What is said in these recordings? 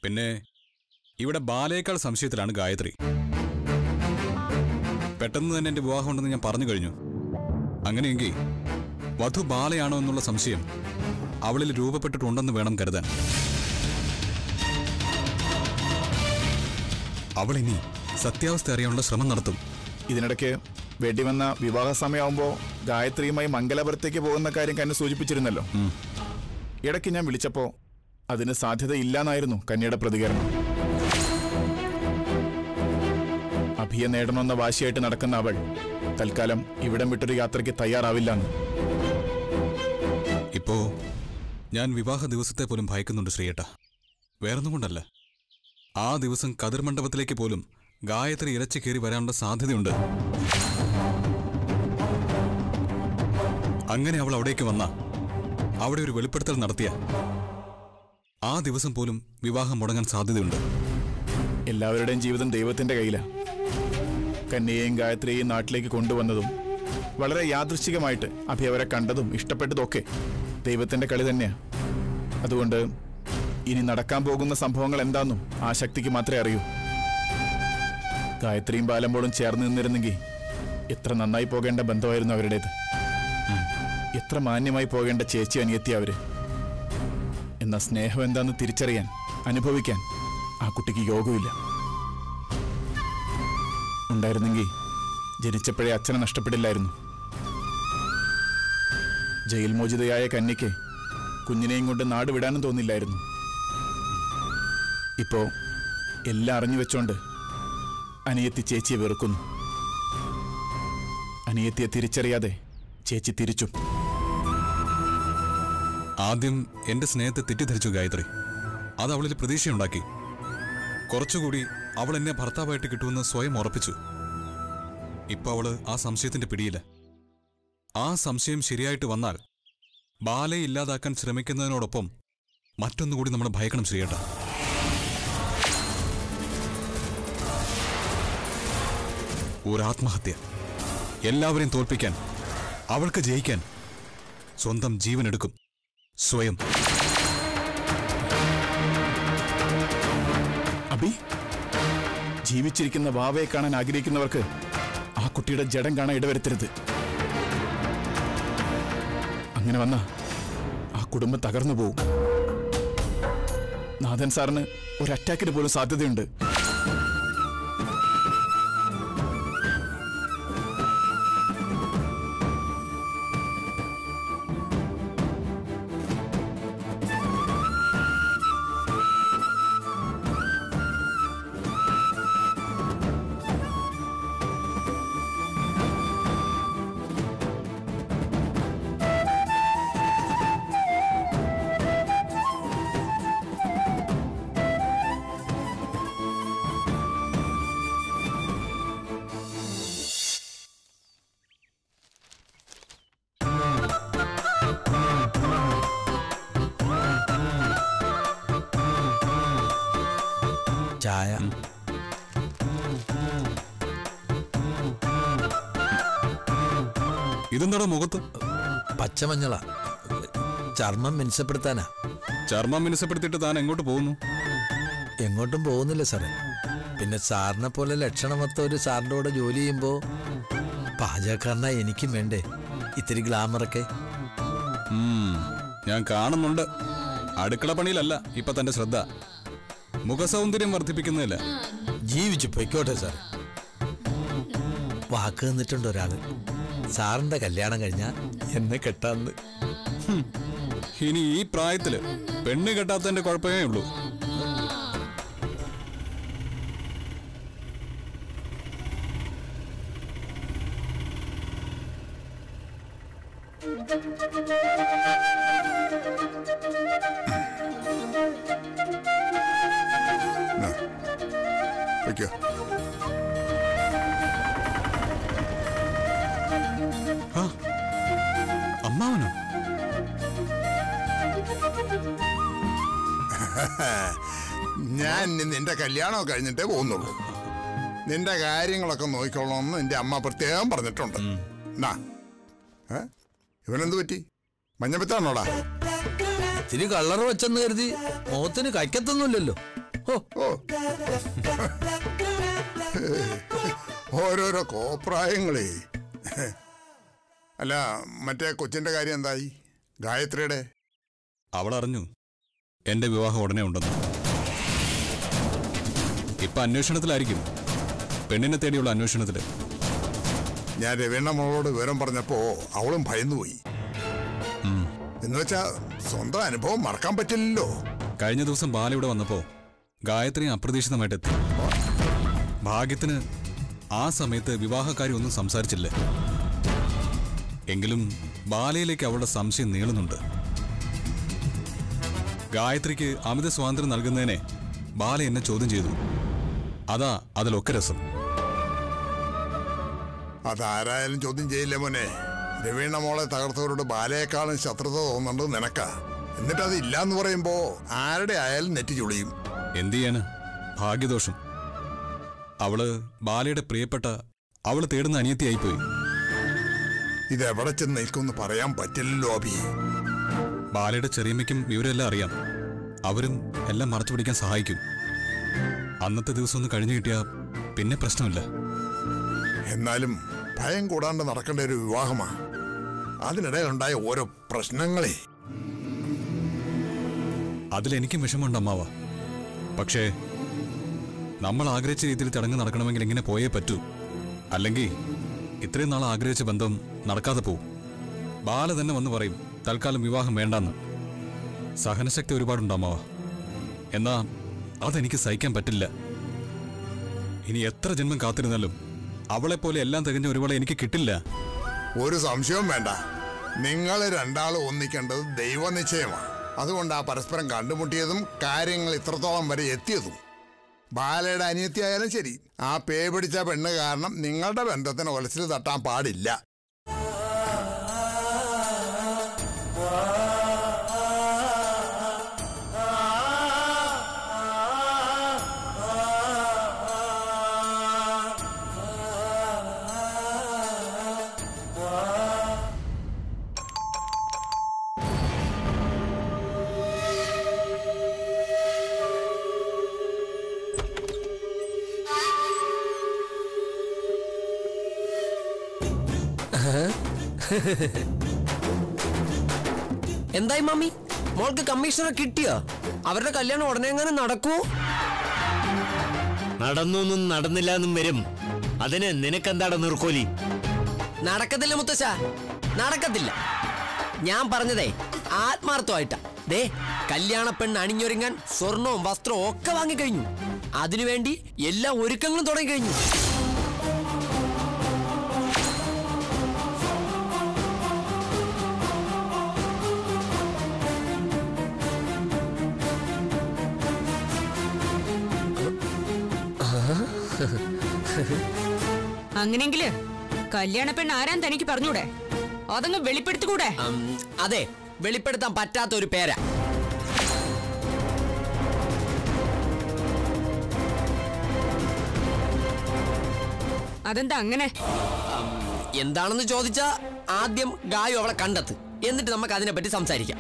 പിന്നെ ഇവിടെ ബാലയേക്കാൾ സംശയത്തിലാണ് ഗായത്രി പെട്ടെന്ന് തന്നെ എന്റെ വിവാഹമുണ്ടെന്ന് ഞാൻ പറഞ്ഞു കഴിഞ്ഞു അങ്ങനെയെങ്കിൽ വധു ബാലയാണോ എന്നുള്ള സംശയം അവളിൽ രൂപപ്പെട്ടിട്ടുണ്ടെന്ന് വേണം കരുതാൻ അവളിനി സത്യാവസ്ഥ അറിയാനുള്ള ശ്രമം നടത്തും ഇതിനിടയ്ക്ക് വെടിവന്ന വിവാഹ സമയമാകുമ്പോൾ ഗായത്രിയുമായി മംഗലാപുരത്തേക്ക് പോകുന്ന കാര്യം കന്നെ സൂചിപ്പിച്ചിരുന്നല്ലോ ഇടയ്ക്ക് ഞാൻ വിളിച്ചപ്പോ അതിന് സാധ്യതയില്ലാന്നായിരുന്നു കന്യയുടെ പ്രതികരണം അഭിയെ നേടണമെന്ന വാശിയായിട്ട് നടക്കുന്ന അവൾ തൽക്കാലം ഇവിടം വിട്ടൊരു യാത്രയ്ക്ക് തയ്യാറാവില്ലെന്ന് ഇപ്പോ ഞാൻ വിവാഹ ദിവസത്തെ പോലും ഭയക്കുന്നുണ്ട് ശ്രീയേട്ട വേറൊന്നും കൊണ്ടല്ല ആ ദിവസം കതിർ മണ്ഡപത്തിലേക്ക് പോലും ഗായത്രി ഇരച്ചു കയറി വരാനുള്ള സാധ്യതയുണ്ട് അങ്ങനെ അവൾ അവിടേക്ക് വന്ന അവിടെ ഒരു വെളിപ്പെടുത്തൽ നടത്തിയ ആ ദിവസം പോലും വിവാഹം മുടങ്ങാൻ സാധ്യതയുണ്ട് എല്ലാവരുടെയും ജീവിതം ദൈവത്തിന്റെ കയ്യിലാണ് കന്യയെയും ഗായത്രിയെയും നാട്ടിലേക്ക് കൊണ്ടുവന്നതും വളരെ യാദൃശ്ചികമായിട്ട് അഭി അവരെ കണ്ടതും ഇഷ്ടപ്പെട്ടതും ഒക്കെ ദൈവത്തിന്റെ കളി തന്നെയാണ് അതുകൊണ്ട് ഇനി നടക്കാൻ പോകുന്ന സംഭവങ്ങൾ എന്താണെന്നും ആ ശക്തിക്ക് മാത്രമേ അറിയൂ ഗായത്രിയും ബാലമ്പോളും ചേർന്ന് നിന്നിരുന്നെങ്കിൽ എത്ര നന്നായി പോകേണ്ട ബന്ധമായിരുന്നു അവരുടേത് എത്ര മാന്യമായി പോകേണ്ട ചേച്ചി അനിയത്തി അവര് എന്നാ സ്നേഹം എന്താന്ന് തിരിച്ചറിയാൻ അനുഭവിക്കാൻ ആ കുട്ടിക്ക് യോഗമില്ല ഉണ്ടായിരുന്നെങ്കിൽ ജനിച്ചപ്പോഴേ അച്ഛനെ നഷ്ടപ്പെടില്ലായിരുന്നു ജയിൽ മോചിതയായ കന്യയ്ക്ക് കുഞ്ഞിനെയും കൊണ്ട് നാട് വിടാനും തോന്നില്ലായിരുന്നു ഇപ്പോ എല്ലാം അറിഞ്ഞു വെച്ചോണ്ട് അനിയത്തി ചേച്ചിയെ വെറുക്കുന്നു അനിയത്തിയെ തിരിച്ചറിയാതെ ചേച്ചി തിരിച്ചു ആദ്യം എന്റെ സ്നേഹത്തെ തെറ്റിദ്ധരിച്ചു ഗായത്രി അത് അവളിൽ പ്രതീക്ഷയുണ്ടാക്കി കുറച്ചുകൂടി അവൾ എന്നെ ഭർത്താവായിട്ട് കിട്ടുമെന്ന് സ്വയം ഉറപ്പിച്ചു ഇപ്പൊ അവള് ആ സംശയത്തിന്റെ പിടിയില്ല ആ സംശയം ശരിയായിട്ട് വന്നാൽ ബാലയെ ഇല്ലാതാക്കാൻ ശ്രമിക്കുന്നതിനോടൊപ്പം മറ്റൊന്നുകൂടി നമ്മൾ ഭയക്കണം ശ്രീയേട്ട ഒരാത്മഹത്യ എല്ലാവരെയും തോൽപ്പിക്കാൻ അവൾക്ക് ജയിക്കാൻ സ്വന്തം ജീവനെടുക്കും സ്വയം അബി ജീവിച്ചിരിക്കുന്ന വാവയെ കാണാൻ ആഗ്രഹിക്കുന്നവർക്ക് ആ കുട്ടിയുടെ ജഡം കാണാൻ ഇടവരുത്തരുത് അങ്ങനെ വന്ന ആ കുടുംബം തകർന്നു പോകും നാഥൻ സാറിന് ഒരു അറ്റാക്കിന് പോലും സാധ്യതയുണ്ട് ചായ ഇതെന്താടാ മുഖത്ത് പച്ചമഞ്ഞളാ ചർമ്മം മിനുസപ്പെടുത്താനാ ചർമ്മം മിനുസപ്പെടുത്തിയിട്ട് താൻ എങ്ങോട്ട് പോകുന്നു എങ്ങോട്ടും പോകുന്നില്ല സാറേ പിന്നെ സാറിനെ പോലെ ലക്ഷണമൊത്ത ഒരു സാറിൻ്റെ കൂടെ ജോലി ചെയ്യുമ്പോൾ പാചകക്കാരനാ എനിക്കും വേണ്ടേ ഇത്തിരി ഗ്ലാമറൊക്കെ ഉം, ഞാൻ കാണുന്നുണ്ട് അടുക്കള പണിയിലല്ല ഇപ്പൊ തന്റെ ശ്രദ്ധ മുഖസൗന്ദര്യം വർദ്ധിപ്പിക്കുന്നില്ല ജീവിച്ചു പൊയ്ക്കോട്ടെ സാർ വാക്ക് തന്നിട്ടുണ്ട് ഒരാള് സാറിന്റെ കല്യാണം കഴിഞ്ഞാൽ എന്നെ കെട്ടാന്ന് ഇനി ഈ പ്രായത്തില് പെണ്ണ് കെട്ടാത്തതിന്റെ കുഴപ്പമേ ഉള്ളൂ വയ്ക്കോ ആ, അമ്മാവനോ ഞാൻ ഇനി നിന്റെ കല്യാണം കഴിഞ്ഞിട്ടേ പോകുന്നുള്ളൂ നിന്റെ കാര്യങ്ങളൊക്കെ നോക്കിക്കൊള്ളണമെന്ന് നിന്റെ അമ്മ പ്രത്യേകം പറഞ്ഞിട്ടുണ്ട് നാ ഏ? ഇവനെന്ത് പറ്റി മഞ്ഞപ്പിത്താണോടാ ഇത്തിരി കളർ വെച്ചെന്ന് കരുതി മുഖത്തിന് കൈക്കത്തൊന്നുമില്ലല്ലോ ഓ ഓ ഓരോരോ കോപ്രായങ്ങളേ അല്ല മറ്റേ കൊച്ചിന്റെ കാര്യം എന്തായി ഗായത്രിയുടെ അവൾ അറിഞ്ഞു എന്റെ വിവാഹം ഉടനെ ഉണ്ടെന്ന് ഇപ്പൊ അന്വേഷണത്തിലായിരിക്കും പെണ്ണിനെ തേടിയുള്ള അന്വേഷണത്തില് ഞാൻ രവീണ മോളോട് വിവരം പറഞ്ഞപ്പോ അവളും ഭയന്നുപോയി എന്ന് വെച്ചാ സ്വന്തം അനുഭവം മറക്കാൻ പറ്റില്ലല്ലോ കഴിഞ്ഞ ദിവസം ബാല ഇവിടെ വന്നപ്പോ ഗായത്രി അപ്രതീക്ഷിതമായിട്ട് എത്തി ഭാഗ്യത്തിന് ആ സമയത്ത് വിവാഹക്കാരി ഒന്നും സംസാരിച്ചില്ല എങ്കിലും ബാലയിലേക്ക് അവളുടെ സംശയം നീളുന്നുണ്ട് ഗായത്രിക്ക് അമിത സ്വാതന്ത്ര്യം നൽകുന്നതിനെ ബാല എന്നെ ചോദ്യം ചെയ്തു അതാ അതിലൊക്കെ രസം അതാരായാലും ചോദ്യം ചെയ്യില്ല മോനെ രവീണ മോളെ തകർത്തവരോട് ബാലയെക്കാളും ശത്രുത തോന്നുന്നുണ്ട് നിനക്കാ എന്നിട്ട് അത് ഇല്ലാന്ന് പറയുമ്പോ ആരുടെ ആയാലും നെറ്റി ചുളിയും എന്തു ചെയ്യാന് ഭാഗ്യദോഷം അവള് ബാലയുടെ പ്രിയപ്പെട്ട അവള് തേടുന്ന അനിയത്തിയായിപ്പോയി ഇത് എവിടെ ചെന്ന് നിൽക്കുമെന്ന് പറയാൻ പറ്റില്ലല്ലോ അഭി ബാലയുടെ ചെറിയമ്മയ്ക്കും വിവരമെല്ലാം അറിയാം അവരും എല്ലാം മറച്ചു പിടിക്കാൻ സഹായിക്കും അന്നത്തെ ദിവസം ഒന്ന് കഴിഞ്ഞു കിട്ടിയാ പിന്നെ പ്രശ്നമില്ല എന്നാലും ഭയം കൂടാണ്ട് നടക്കേണ്ട ഒരു വിവാഹമാ അതിനിടയിലുണ്ടായ ഓരോ പ്രശ്നങ്ങളെ അതിലെനിക്കും വിഷമമുണ്ട് അമ്മാവ പക്ഷേ നമ്മൾ ആഗ്രഹിച്ച രീതിയിൽ ചടങ്ങ് നടക്കണമെങ്കിൽ ഇങ്ങനെ പോയേ പറ്റൂ അല്ലെങ്കിൽ ഇത്രയും നാൾ ആഗ്രഹിച്ച ബന്ധം നടക്കാതെ പോവും ബാല തന്നെ വന്ന് പറയും തൽക്കാലം വിവാഹം വേണ്ടെന്ന് സഹനശക്തി ഒരുപാടുണ്ട് അമ്മാവ എന്നാ അതെനിക്ക് സഹിക്കാൻ പറ്റില്ല ഇനി എത്ര ജന്മം കാത്തിരുന്നാലും അവളെപ്പോലെ എല്ലാം തികഞ്ഞ ഒരുവളെ എനിക്ക് കിട്ടില്ല ഒരു സംശയവും വേണ്ട നിങ്ങൾ രണ്ടാളും ഒന്നിക്കേണ്ടത് ദൈവനിശ്ചയമാണ് അതുകൊണ്ടാ പരസ്പരം കണ്ടുമുട്ടിയതും കാര്യങ്ങൾ ഇത്രത്തോളം വരെ എത്തിയതും ബാലയുടെ അനിയത്തിയായാലും ശരി ആ പേ പിടിച്ച പെണ്ണ് കാരണം നിങ്ങളുടെ ബന്ധത്തിന് ഒലച്ചിൽ തട്ടാൻ പാടില്ല എന്തായി മമ്മി മോൾക്ക് കമ്മീഷണറെ കിട്ടിയോ അവരുടെ കല്യാണം ഉടനെ എങ്ങനെ നടക്കുമോ നടന്നൊന്നും നടന്നില്ല എന്നും വരും അതിന് നിനക്കെന്താടാ നിർക്കോലി നടക്കത്തില്ല മുത്തശ്ശ നടക്കത്തില്ല ഞാൻ പറഞ്ഞതേ ആത്മാർത്ഥമായിട്ടാ ദേ കല്യാണ പെണ്ണ് അണിഞ്ഞൊരുങ്ങാൻ സ്വർണവും വസ്ത്രവും ഒക്കെ വാങ്ങിക്കഴിഞ്ഞു അതിനുവേണ്ടി എല്ലാ ഒരുക്കങ്ങളും തുടങ്ങി കഴിഞ്ഞു അങ്ങനെങ്കില് കല്യാണ പെണ്ണ് ആരാൻ തനിക്ക് പറഞ്ഞൂടെ അതങ്ങ് വെളിപ്പെടുത്തിക്കൂടെ ഉം, അതെ വെളിപ്പെടുത്താൻ പറ്റാത്ത ഒരു പേരാ അതെന്താ അങ്ങനെ എന്താണെന്ന് ചോദിച്ചാ ആദ്യം ഗായു അവളെ കണ്ടെത്ത് എന്നിട്ട് നമുക്ക് അതിനെപ്പറ്റി സംസാരിക്കാം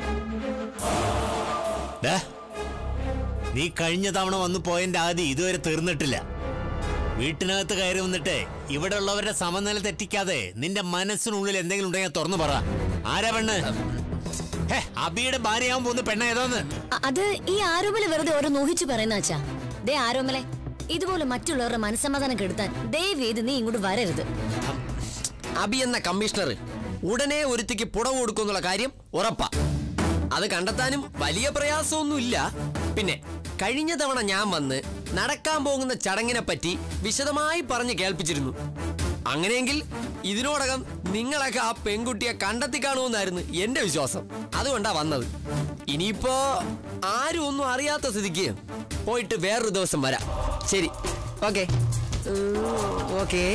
ദേ, നീ കഴിഞ്ഞ തവണ വന്നു പോയതിന്റെ ആദ്യം ഇതുവരെ തീർന്നിട്ടില്ല വീട്ടിനകത്ത് കയറി വന്നിട്ട് ഇവിടെ ഉള്ളവരുടെ സമനില തെറ്റിക്കാതെ നിന്റെ മനസ്സിനുള്ളിൽ എന്തെങ്കിലും ഉണ്ടെങ്കിൽ തുറന്നു പറ ആരാ പെണ്ണ് ഹേ, അബിയുടെ ഭാര്യയാവാൻ പോകുന്ന പെണ്ണ ഏതാന്ന് അ- അത് ഈ ആരോമല വെറുതെ ഓരോ ഊഹിച്ചു പറയുന്ന അച്ഛാ ദേ ആരോമലെ ഇതുപോലെ മറ്റുള്ളവരുടെ മനസ്സമാധാനം കെടുത്താൻ ദയവേത് നീ ഇങ്ങോട്ട് വരരുത് അബി എന്ന കമ്മീഷണർ ഉടനെ ഒരുത്തിക്ക് പുടവ് കൊടുക്കുന്നുള്ള കാര്യം ഉറപ്പാ അത് കണ്ടെത്താനും വലിയ പ്രയാസമൊന്നുമില്ല പിന്നെ കഴിഞ്ഞ തവണ ഞാൻ വന്ന് നടക്കാൻ പോകുന്ന ചടങ്ങിനെ പറ്റി വിശദമായി പറഞ്ഞ് കേൾപ്പിച്ചിരുന്നു അങ്ങനെയെങ്കിൽ ഇതിനോടകം നിങ്ങളൊക്കെ ആ പെൺകുട്ടിയെ കണ്ടെത്തി കാണുമെന്നായിരുന്നു എന്റെ വിശ്വാസം അതുകൊണ്ടാ വന്നത് ഇനിയിപ്പോ ആരും ഒന്നും അറിയാത്ത സ്ഥിതിക്ക് പോയിട്ട് വേറൊരു ദിവസം വരാം ശരി ഓക്കെ ഓക്കേ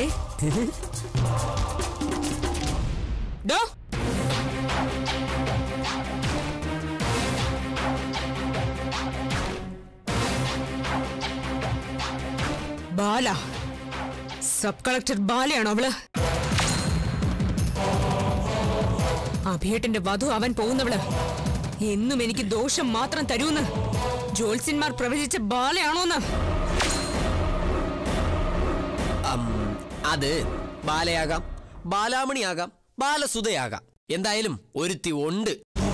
ഡോ ബാല സബ് കളക്ടർ ബാലയാണോ അവള് അഭിയേട്ടന്റെ വധു അവൻ പോകുന്നവള് എന്നും എനിക്ക് ദോഷം മാത്രം തരൂന്ന് ജോത്സ്യന്മാർ പ്രവചിച്ച ബാലയാണോന്ന് അം, അത് ബാലയാകാം ബാലാമണിയാകാം ബാലസുതയാകാം എന്തായാലും ഒരുത്തി ഉണ്ട്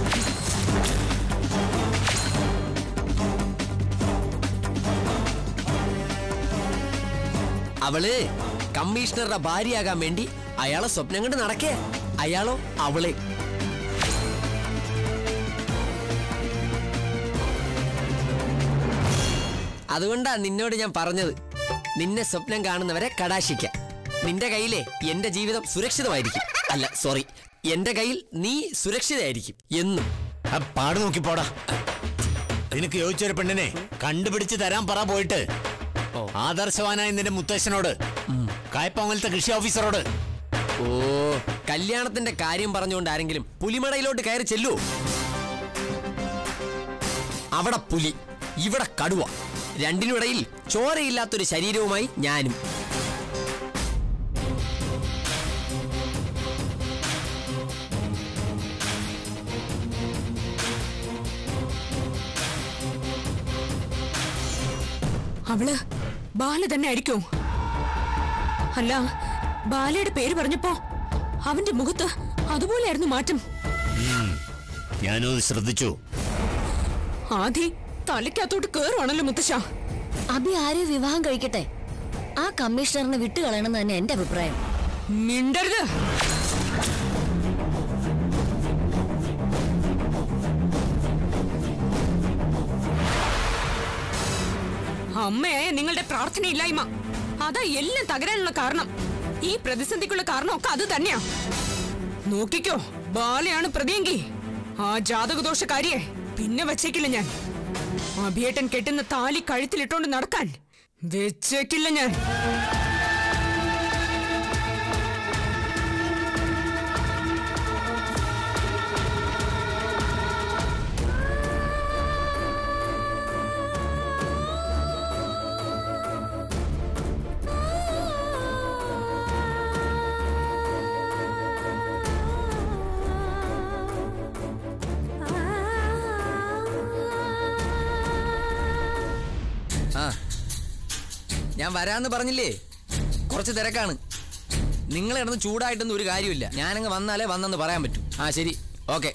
അവള് കമ്മീഷണറുടെ ഭാര്യയാകാൻ വേണ്ടി അയാളെ സ്വപ്നം കണ്ട് നടക്കേ അയാളോ അവളെ അതുകൊണ്ടാ നിന്നോട് ഞാൻ പറഞ്ഞത് നിന്നെ സ്വപ്നം കാണുന്നവരെ കടാശിക്ക നിന്റെ കയ്യിലെ എന്റെ ജീവിതം സുരക്ഷിതമായിരിക്കും അല്ല സോറി എന്റെ കയ്യിൽ നീ സുരക്ഷിതയായിരിക്കും എന്നും ആ പാട് നോക്കി പോടാ നിനക്ക് യോജിച്ചൊരു പെണ്ണിനെ കണ്ടുപിടിച്ച് തരാൻ പറ പോയിട്ട് ആദർശവാനായ നിന്റെ മുത്തശ്ശനോട് കായപ്പാങ്ങലത്തെ കൃഷി ഓഫീസറോട് ഓ കല്യാണത്തിന്റെ കാര്യം പറഞ്ഞുകൊണ്ട് ആരെങ്കിലും പുലിമടയിലോട്ട് കയറി ചെല്ലൂ അവിടെ പുലി ഇവിടെ കടുവ രണ്ടിനുമിടയിൽ ചോരയില്ലാത്തൊരു ശരീരവുമായി ഞാനും അവള് ബാല തന്നെ ആയിരിക്കും അല്ല ബാലയുടെ പേര് പറഞ്ഞപ്പോ അവന്റെ മുഖത്ത് അതുപോലെയായിരുന്നു മാറ്റം ഞാനും അത് ശ്രദ്ധിച്ചു ആദ്യം തലയ്ക്കകത്തോട്ട് കേറുവാണല്ലോ മുത്തശ്ശ അഭി ആരെയും വിവാഹം കഴിക്കട്ടെ ആ കമ്മീഷണറിനെ വിട്ടുകളയണമെന്ന് തന്നെ എന്റെ അഭിപ്രായം മിണ്ടരുത് അമ്മയായ നിങ്ങളുടെ പ്രാർത്ഥനയില്ലായ്മ അതാ എല്ലാം തകരാനുള്ള കാരണം ഈ പ്രതിസന്ധിക്കുള്ള കാരണമൊക്കെ അത് തന്നെയാ നോക്കിക്കോ ബാലയാണ് പ്രതിയെങ്കിൽ ആ ജാതകദോഷക്കാരിയെ പിന്നെ വച്ചേക്കില്ല ഞാൻ അഭിയേട്ടൻ കെട്ടുന്ന താലി കഴുത്തിലിട്ടോണ്ട് നടക്കാൻ വെച്ചേക്കില്ല ഞാൻ ആ ഞാൻ വരാന്ന് പറഞ്ഞില്ലേ കുറച്ച് തിരക്കാണ് നിങ്ങൾ കിടന്ന് ചൂടായിട്ടൊന്നും ഒരു കാര്യമില്ല ഞാനങ്ങ് വന്നാലേ വന്നെന്ന് പറയാൻ പറ്റൂ ആ ശരി ഓക്കെ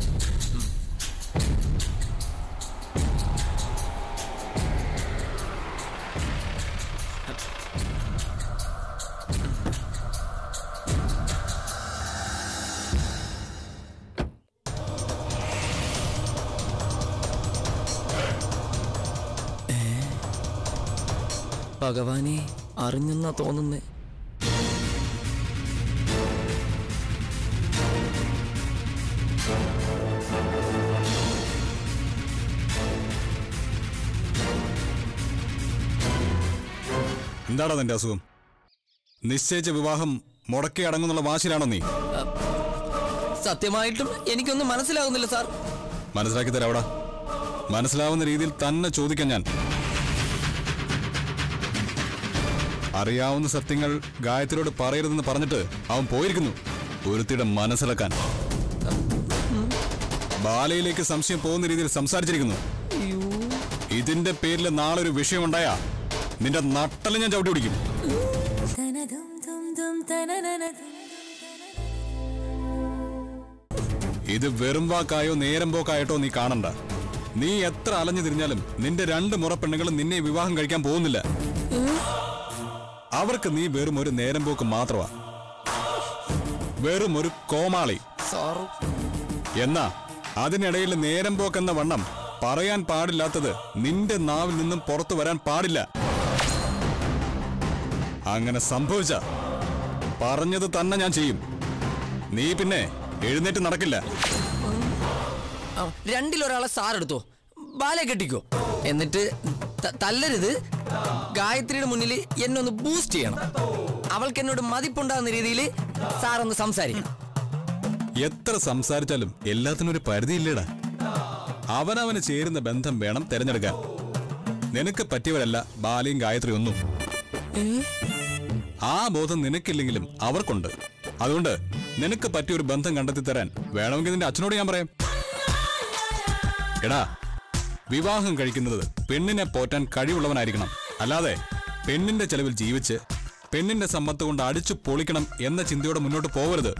ഭഗവാനെ അറിഞ്ഞെന്നാ തോന്നുന്നേ എന്താടാ നിന്റെ അസുഖം നിശ്ചയിച്ച വിവാഹം മുടക്കി അടങ്ങുന്നുള്ള വാശിയിലാണോ നീ സത്യമായിട്ടും എനിക്കൊന്നും മനസ്സിലാകുന്നില്ല സാർ മനസ്സിലാക്കി തരാവടാ മനസ്സിലാവുന്ന രീതിയിൽ തന്നെ ചോദിക്കാം ഞാൻ അറിയാവുന്ന സത്യങ്ങൾ ഗായത്രിയോട് പറയരുതെന്ന് പറഞ്ഞിട്ട് അവൻ പോയിരിക്കുന്നു ഒരുത്തിയുടെ മനസ്സിലാക്കാൻ ബാലയിലേക്ക് സംശയം പോകുന്ന രീതിയിൽ സംസാരിച്ചിരിക്കുന്നു ഇതിന്റെ പേരിൽ നാളെ ഒരു വിഷയമുണ്ടായാ നിന്റെ നട്ടല് ഞാൻ ചവിട്ടി പിടിക്കും ഇത് വെറും വാക്കായോ നേരം പോക്കായിട്ടോ നീ കാണണ്ട നീ എത്ര അലഞ്ഞു തിരിഞ്ഞാലും നിന്റെ രണ്ട് മുറ പെണ്ണുങ്ങളും നിന്നെ വിവാഹം കഴിക്കാൻ പോകുന്നില്ല അവർക്ക് നീ വെറും ഒരു നേരം പോക്ക് മാത്രമാ വെറും ഒരു കോമാളി സാറു എന്നാ അതിനിടയിൽ നേരം പോക്കെന്ന വണ്ണം പറയാൻ പാടില്ലാത്തത് നിന്റെ നാവിൽ നിന്നും പുറത്തു വരാൻ പാടില്ല അങ്ങനെ സംഭവിച്ച പറഞ്ഞത് തന്നെ ഞാൻ ചെയ്യും നീ പിന്നെ എഴുന്നേറ്റ് നടക്കില്ല ആ, രണ്ടിലൊരാളെ സാർ എടുത്തോ ബാലെ കെട്ടിക്കോ എന്നിട്ട് ത- തല്ലരുത് ഗായത്രിയുടെ മുന്നിൽ എന്നെ ഒന്ന് ബൂസ്റ്റ് ചെയ്യണം അവൾക്ക് എന്നോട് മതിപ്പുണ്ടാകുന്ന രീതിയിൽ സാർ ഒന്ന് സംസാരിക്കണം എത്ര സംസാരിച്ചാലും എല്ലാത്തിനും ഒരു പരിധിയില്ലേടാ അവനവന് ചേരുന്ന ബന്ധം വേണം തിരഞ്ഞെടുക്കാൻ നിനക്ക് പറ്റിയവരല്ല ബാലയും ഗായത്രി ഒന്നും ആ ബോധം നിനക്കില്ലെങ്കിലും അവർക്കുണ്ട് അതുകൊണ്ട് നിനക്ക് പറ്റിയ ഒരു ബന്ധം കണ്ടെത്തി തരാൻ വേണമെങ്കിൽ നിന്റെ അച്ഛനോട് ഞാൻ പറയാം എടാ വിവാഹം കഴിക്കുന്നത് പെണ്ണിനെ പോറ്റാൻ കഴിവുള്ളവനായിരിക്കണം അല്ലാതെ പെണ്ണിന്റെ ചെലവിൽ ജീവിച്ച് പെണ്ണിന്റെ സമ്പത്ത് കൊണ്ട് അടിച്ചു പൊളിക്കണം എന്ന ചിന്തയോടെ മുന്നോട്ട് പോകരുത്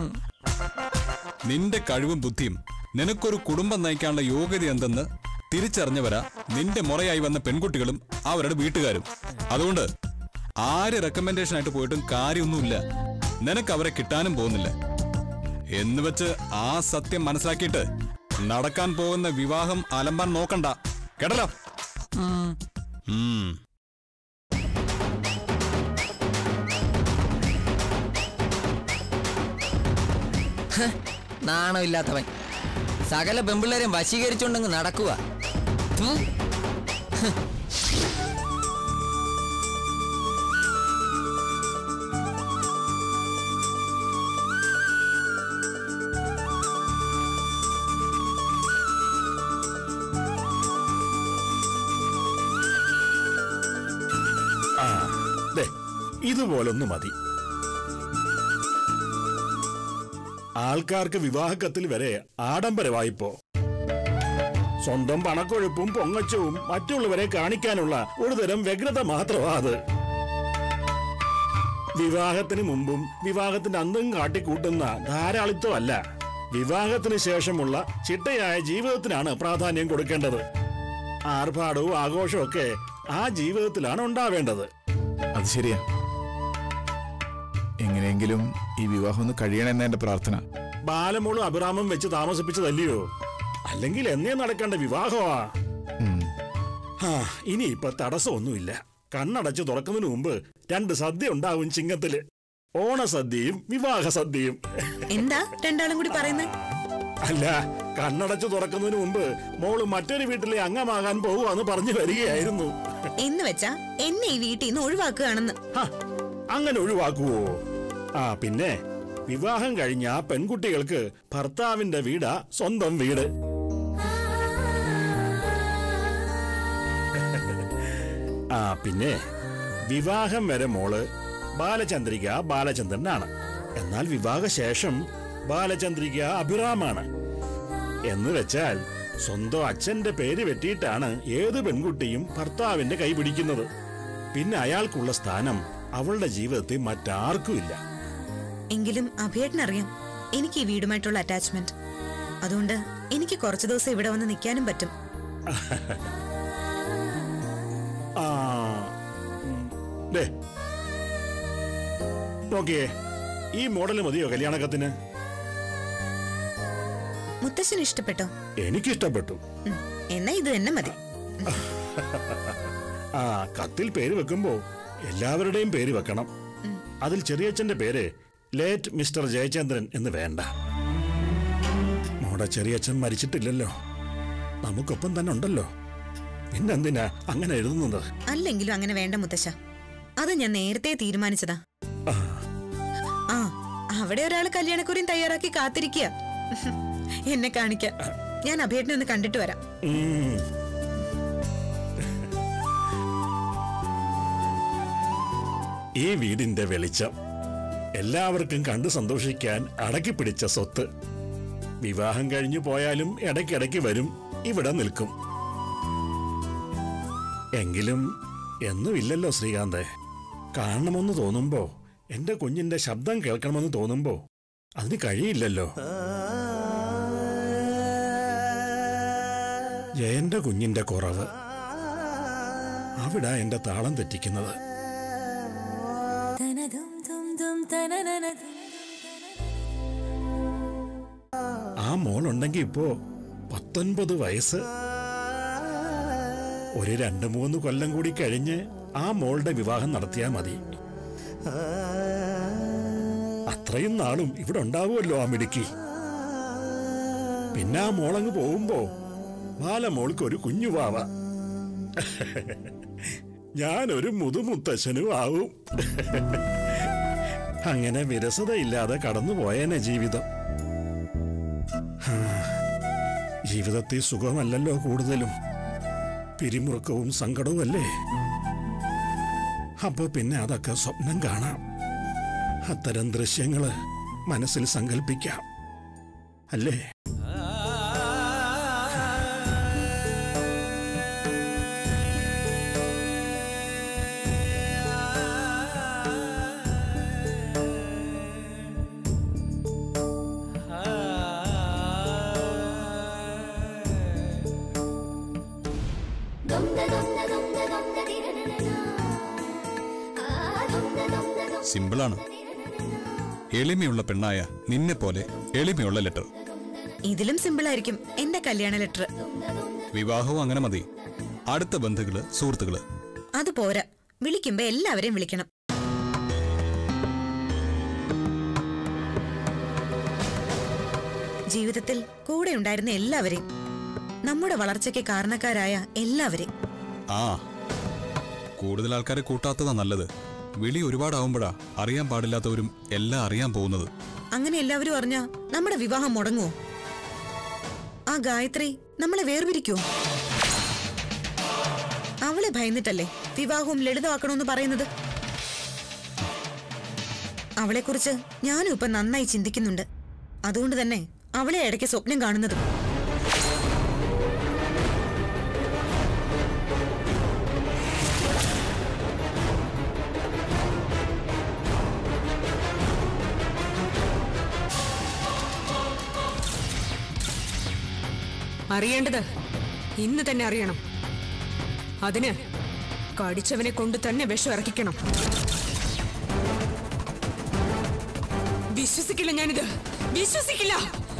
നിന്റെ കഴിവും ബുദ്ധിയും നിനക്കൊരു കുടുംബം നയിക്കാനുള്ള യോഗ്യത എന്തെന്ന് തിരിച്ചറിഞ്ഞവരാ നിന്റെ മുറയായി വന്ന പെൺകുട്ടികളും അവരുടെ വീട്ടുകാരും അതുകൊണ്ട് ആര് റെക്കമെൻഡേഷൻ ആയിട്ട് പോയിട്ടും കാര്യമൊന്നുമില്ല നിനക്ക് അവരെ കിട്ടാനും പോകുന്നില്ല എന്ന് വെച്ച് ആ സത്യം മനസ്സിലാക്കിയിട്ട് നടക്കാൻ പോകുന്ന വിവാഹം അലമ്പാൻ നോക്കണ്ട കേട്ടല്ലോ ഉം നാണമില്ലാത്തവൻ സകല പെമ്പിള്ളേരെയും വശീകരിച്ചുകൊണ്ടങ്ങ് നടക്കുക ആ ദേ ഇതുപോലൊന്ന് മതി ആൾക്കാർക്ക് വിവാഹക്കത്തിൽ വരെ ആഡംബരമായിപ്പോ സ്വന്തം പണക്കൊഴുപ്പും പൊങ്ങച്ചവും മറ്റുള്ളവരെ കാണിക്കാനുള്ള ഒരുതരം വ്യഗ്രത മാത്രമാ അത് വിവാഹത്തിന് മുമ്പും വിവാഹത്തിന്റെ അന്തും കാട്ടിക്കൂട്ടുന്ന ധാരാളിത്വമല്ല വിവാഹത്തിന് ശേഷമുള്ള ചിട്ടയായ ജീവിതത്തിനാണ് പ്രാധാന്യം കൊടുക്കേണ്ടത് ആർഭാടവും ആഘോഷവും ഒക്കെ ആ ജീവിതത്തിലാണ് ഉണ്ടാവേണ്ടത് അത് ശരിയാ എങ്ങനെയെങ്കിലും ഈ വിവാഹം ഒന്ന് കഴിയണമെന്ന എന്റെ പ്രാർത്ഥന ബാലമോളും അഭിറാമും വെച്ച് താമസിപ്പിച്ചതല്ലയോ അല്ലെങ്കിൽ എന്നേ നടക്കേണ്ട വിവാഹമാ ഉം. ആ ഇനി ഇപ്പൊ തടസ്സമൊന്നുമില്ല കണ്ണടച്ച് തുറക്കുന്നതിന് മുമ്പ് രണ്ട് സദ്യ ഉണ്ടാവും ചിങ്ങത്തില് ഓണസദ്യയും വിവാഹ സദ്യയും എന്താ രണ്ടാളും കൂടി പറയുന്നത് അല്ല കണ്ണടച്ച് തുറക്കുന്നതിന് മുമ്പ് മോള് മറ്റൊരു വീട്ടിലെ അംഗമാകാൻ പോവുകയെന്ന് പറഞ്ഞു വരികയായിരുന്നു എന്ന് വെച്ചാ എന്നെ ഈ വീട്ടിൽ നിന്ന് ഒഴിവാക്കുകയാണെന്ന് ഹ, അങ്ങനെ ഒഴിവാക്കുവോ ആ പിന്നെ വിവാഹം കഴിഞ്ഞ ആ പെൺകുട്ടികൾക്ക് ഭർത്താവിന്റെ വീടാ സ്വന്തം വീട് ആ പിന്നെ വിവാഹം വരെ മോള് ബാലചന്ദ്രിക ബാലചന്ദ്രനാണ് എന്നാൽ വിവാഹശേഷം ബാലചന്ദ്രിക അഭിറാമാണ് എന്ന് വെച്ചാൽ സ്വന്തം അച്ഛന്റെ പേര് വെട്ടിയിട്ടാണ് ഏത് പെൺകുട്ടിയും ഭർത്താവിന്റെ കൈ പിടിക്കുന്നത് പിന്നെ അയാൾക്കുള്ള സ്ഥാനം അവളുടെ ജീവിതത്തിൽ മറ്റാർക്കുമില്ല എങ്കിലും അഭയേട്ടനറിയാം എനിക്ക് ഈ വീടുമായിട്ടുള്ള അറ്റാച്ച്മെന്റ് അതുകൊണ്ട് എനിക്ക് കുറച്ചു ദിവസം ഇവിടെ വന്ന് നിൽക്കാനും പറ്റും ആ ഉം, ദേ നോക്കിയേ ഈ മോഡൽ മതിയോ കല്യാണക്കത്തിന് മുത്തശ്ശന് ഇഷ്ടപ്പെട്ടോ എനിക്കിഷ്ടപ്പെട്ടു ഉം, എന്നാ ഇത് തന്നെ മതി ആ കത്തിൽ പേര് വെക്കുമ്പോ എല്ലാവരുടെയും പേര് വെക്കണം അതിൽ ചെറിയച്ഛന്റെ പേര് ലേറ്റ് മിസ്റ്റർ ജയചന്ദ്രൻ എന്ന് വേണ്ട മോടെ ചെറിയച്ഛൻ മരിച്ചിട്ടില്ലല്ലോ നമുക്കൊപ്പം തന്നെ ഉണ്ടല്ലോ പിന്നെന്തിനാ അങ്ങനെ എഴുതുന്നത് അല്ലെങ്കിലും അങ്ങനെ വേണ്ട മുത്തശ്ശ അത് ഞാൻ നേരത്തെ തീരുമാനിച്ചതാ ആ അവിടെ ഒരാൾ കല്യാണക്കുറിയും തയ്യാറാക്കി കാത്തിരിക്കുക എന്നെ കാണിക്കാം ഞാൻ അഭേട്ടനെ ഒന്ന് കണ്ടിട്ട് വരാം ഉം. ഈ വീടിന്റെ വെളിച്ചം എല്ലാവർക്കും കണ്ടു സന്തോഷിക്കാൻ അടക്കി പിടിച്ച സ്വത്ത് വിവാഹം കഴിഞ്ഞു പോയാലും ഇടയ്ക്കിടയ്ക്ക് വരും ഇവിടെ നിൽക്കും എങ്കിലും എന്നുമില്ലല്ലോ ശ്രീകാന്തെ കാണണമെന്ന് തോന്നുമ്പോ എന്റെ കുഞ്ഞിന്റെ ശബ്ദം കേൾക്കണമെന്ന് തോന്നുമ്പോ അതിന് കഴിയില്ലല്ലോ ജയന്റെ കുഞ്ഞിന്റെ കുറവ് അവിടെ എന്റെ താളം തെറ്റിക്കുന്നത് ആ മോളുണ്ടെങ്കി ഇപ്പോ പത്തൊൻപത് വയസ്സ് ഒരു രണ്ട് മൂന്ന് കൊല്ലം കൂടി കഴിഞ്ഞ് ആ മോളുടെ വിവാഹം നടത്തിയാ മതി അത്രയും നാളും ഇവിടെ ഉണ്ടാവുമല്ലോ ആ മിടുക്കി പിന്നെ ആ മോളങ്ങ് പോകുമ്പോ ബാലമോൾക്ക് ഒരു കുഞ്ഞു വാവ ഞാനൊരു മുതുമുത്തശ്ശനും ആവും അങ്ങനെ വിരസതയില്ലാതെ കടന്നുപോയേനെ ജീവിതം ഹാ, ജീവിതത്തിൽ സുഖമല്ലല്ലോ കൂടുതലും പിരിമുറുക്കവും സങ്കടവും അല്ലേ അപ്പൊ പിന്നെ അതൊക്കെ സ്വപ്നം കാണാം അത്തരം ദൃശ്യങ്ങള് മനസ്സിൽ സങ്കല്പിക്കാം അല്ലേ സിമ്പിളാണ് എളിമയുള്ള പെണ്ണായ നിന്നെ പോലെ എളിമയുള്ള ലെറ്റർ ഇതിലും സിമ്പിൾ ആയിരിക്കും എന്റെ കല്യാണ ലെറ്റർ വിവാഹവും അങ്ങനെ മതി അടുത്ത ബന്ധുക്കള് സുഹൃത്തുക്കള് അത് പോരാ വിളിക്കുമ്പോ എല്ലാവരെയും വിളിക്കണം ജീവിതത്തിൽ കൂടെ ഉണ്ടായിരുന്ന എല്ലാവരെയും നമ്മുടെ വളർച്ചയ്ക്ക് കാരണക്കാരായ എല്ലാവരെയും ആ കൂടുതൽ ആൾക്കാരെ കൂട്ടാത്തതാ നല്ലത് വിളി ഒരുപാടാവുമ്പോഴാ അറിയാൻ പാടില്ലാത്തവരും എല്ലാം അറിയാൻ പോകുന്നത് അങ്ങനെ എല്ലാവരും അറിഞ്ഞാ നമ്മുടെ വിവാഹം മുടങ്ങുമോ ആ ഗായത്രി നമ്മളെ വേർപിരിക്കുമോ അവളെ ഭയന്നിട്ടല്ലേ വിവാഹവും ലളിതമാക്കണമെന്ന് പറയുന്നത് അവളെക്കുറിച്ച് ഞാനും ഇപ്പൊ നന്നായി ചിന്തിക്കുന്നുണ്ട് അതുകൊണ്ട് തന്നെ അവളെ ഇടയ്ക്ക് സ്വപ്നം കാണുന്നതും അറിയേണ്ടത് ഇന്ന് തന്നെ അറിയണം അതിന് കടിച്ചവനെ കൊണ്ട് തന്നെ വിഷം ഇറക്കിക്കണം വിശ്വസിക്കില്ല ഞാനിത് വിശ്വസിക്കില്ല